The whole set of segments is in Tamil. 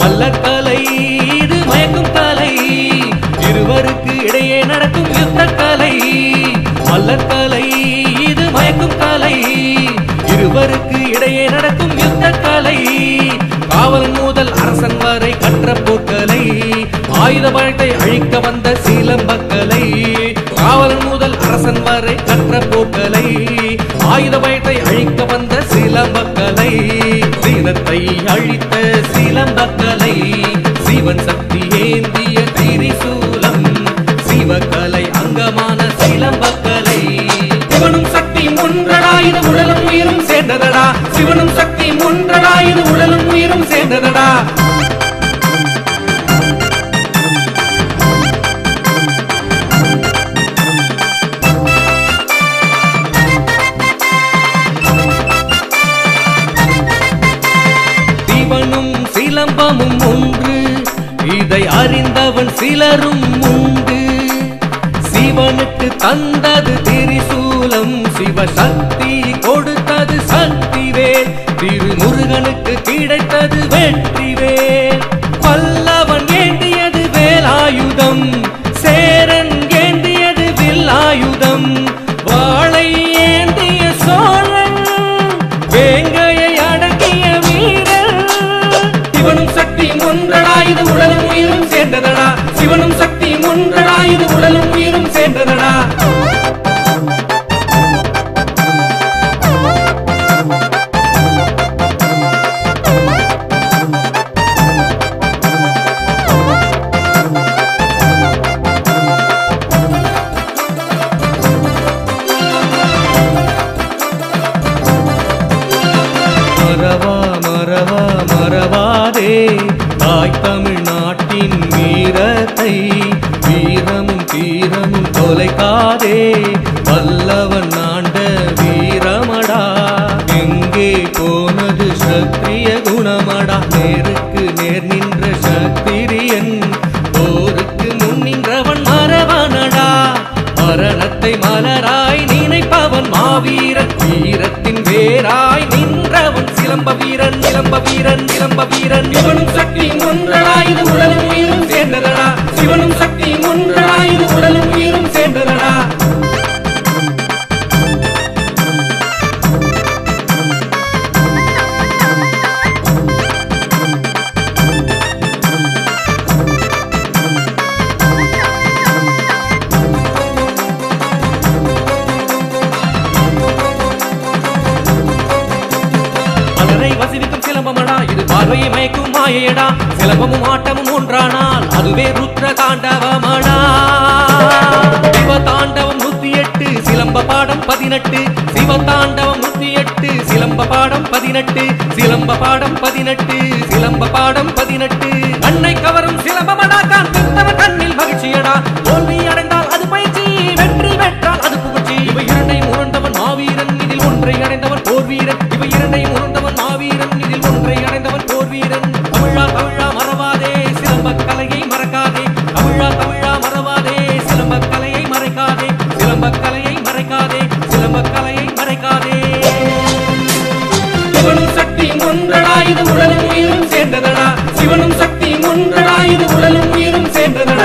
மல்லக்கலை இது மயக்கும் கலை இருவருக்கு இடையே நடக்கும் யுத்த கலை மல்லக்கலை இது மயக்கும் கலை இருவருக்கு இடையே நடக்கும் யுத்த கலை காவலன் முதல் அரசன் வரை கற்ற போர்க்கலை ஆயுத பழத்தை அழிக்க வந்த சீலம்பக்கலை காவலன் முதல் அரசன் வரை கற்ற போர்க்கலை ஆயுத பயத்தை அழிக்க வந்த சிலம்பக்கலை சீனத்தை அழித்த சிலம்பக்கலை சிவன் சக்தி ஏந்திய திரிசூலம் சிவக்கலை அங்கமான சிலம்பக்கலை சிவனும் சக்தி ஒன்றடா இது உடலும் உயிரும் சேர்ந்ததடா சிவனும் சக்தி ஒன்றடா இது உடலும் உயிரும் சேர்ந்ததடா சிவனும் சிலம்பமும் ஒன்று இதை அறிந்தவன் சிலரும் உண்டு சிவனுக்கு தந்தது திரிசூலம் சிவசக்தி கொடுத்தது சக்திவேல் திருமுருகனுக்கு கிடைத்தது வெற்றிவேல் பல்லவன் ஏந்தியது வேலாயுதம் சேரன் ஏந்தியது வில்லாயுதம் வாளை ஏந்திய சோழன் வேங்கையை அடக்கிய வீரன் சிவனும் சக்தி ஒன்றடா இது உடலும் உயிரும் சேர்ந்ததடா சிவனும் சக்தி ஒன்றடா இது உடலும் உயிரும் சேர்ந்ததடா மறவா மறவா மறவாதே தாய் தமிழ்நாட்டின் வீரத்தை வீரமும் தீரமும் தொலைக்காதே வல்லவன் ஆண்ட வீரமடா எங்கே போனது சத்திரிய குணமடா நேருக்கு நேர் நின்ற சத்திரியன் போருக்கு முன் நின்றவன் மறவனடா மரணத்தை மலராய் நினைப்பவன் மாவீரன் வீரத்தின் வேராய் நின்றவன் சிலம்ப வீரன் நிலம்ப வீரன் நிலம்ப வீரன் இவனும் சக்தி ஒன்றடா இது உடலும் உயிரும் சேர்ந்ததடா சிவனும் சக்தி ஒன்றடா இது உடலும் உயிரும் சேர்ந்ததடா மலரை வசிவிக்கும் சிலம்பமடா இது பார்வையை மயக்கும் மாயையடா சிலம்பமும் ஆட்டமும் ஒன்றானால் அதுவே ருத்ர தாண்டவமடா சிவ தாண்டவம் நூத்தி எட்டு சிலம்ப பாடம் பதினெட்டு சிவ தாண்டவம் நூத்தி எட்டு சிலம்ப பாடம் பதினெட்டு சிலம்ப பாடம் பதினெட்டு சிலம்ப பாடம் பதினெட்டு கண்ணை கவரும் சிலம்பமடா தான் பெற்றவன் கண்ணில் மகிழ்ச்சியடா தோல்வி அடைந்தால் அது பயிற்சி வெற்றி பெற்றால் அது புகழ்ச்சி இவை இரண்டை முரண்டவன் மாவீரன் இதில் ஒன்றை அடைந்தவன் போர் வீரன் இவை இரண்டை முரண்டவன் மாவீரன் இதில் ஒன்றை அடைந்தவன் போர் வீரன் தமிழா தமிழா மறவாதே சிலம்ப கலையை மறக்காதே தமிழா தமிழா மறவாதே சிலம்ப கலையை மறைக்காதே சிலம்ப கலையை மறைக்காதே சிலம்ப கலையை மறைக்காதே சிவனும் சக்தி ஒன்றடா இது உடலும் உயிரும் சேர்ந்ததடா சிவனும் சக்தி ஒன்றடா இது உடலும் உயிரும் சேர்ந்ததடா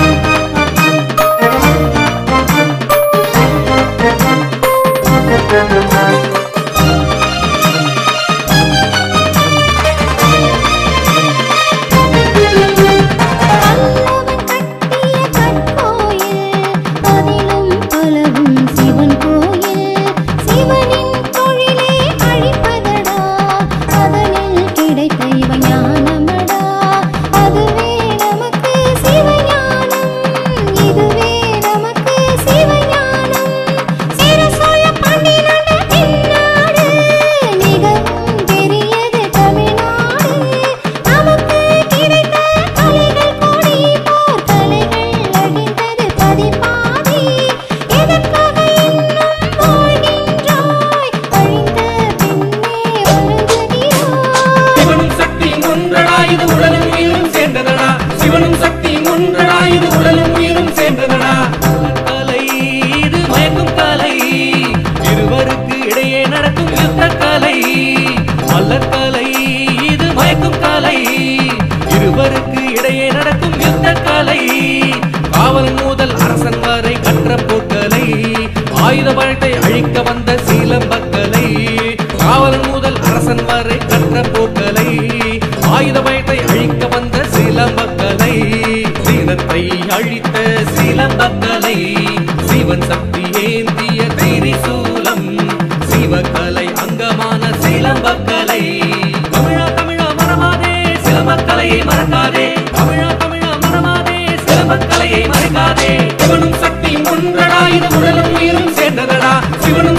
பல்லவன் கட்டிய கற்கோயில் அதிலும் பலவும் சிவன் கோயில் சிவனின் தொழிலே அழிப்பதடா அதனில் கிடைத்த இவ ஞானமடா அதுவே நமக்கு சிவஞானம் இதுவே நமக்கு சிவஞானம் சிறசோழ பாண்டியனாண்ட தென்னாடு மிகவும் பெரியது தமிழ்நாடு நமக்கு கிடைத்த கலைகள் கோடி போர் கலைகள் அழிந்தது பதிப்பாதி எதற்காக இன்னும் வாழ்கின்றாய் அழிந்த பின்னே வருந்துகிறாய் சிவனும் சக்தி ஒன்றடா இது உடலும் உயிரும் சேர்ந்ததடா சிவனும் சக்தி ஒன்றடா இது உடலும் உயிரும் சேர்ந்ததடா கலை இது மயக்கும் கலை இருவருக்கு இடையே நடக்கும் யுத்த கலை மல்லக்கலை இது மயக்கும் கலை இருவருக்கு இடையே நடக்கும் யுத்த கலை காவலன் முதல் அரசன் வரை கற்ற போர்க்கலை ஆயுத பழத்தை அழிக்க வந்த சீலம்பக்கலை காவலன் முதல் அரசன் வரை கற்ற போர்க்கலை ஆயுத பயத்தை அழிக்க வந்த சிலம்பக்கலை சீனத்தை அழித்த சிலம்பக்கலை சிவன் சக்தி ஏந்திய திரிசூலம் சிவக்கலை அங்கமான சிலம்பக்கலை தமிழா தமிழா மறவாதே சிலம்பக்கலையை மறக்காதே தமிழா தமிழா மறவாதே சிலம்பக்கலையை மறக்காதே சிவனும் சக்தியும் ஒன்றடா இது உடலும் உயிரும் சேர்ந்ததடா சிவனும்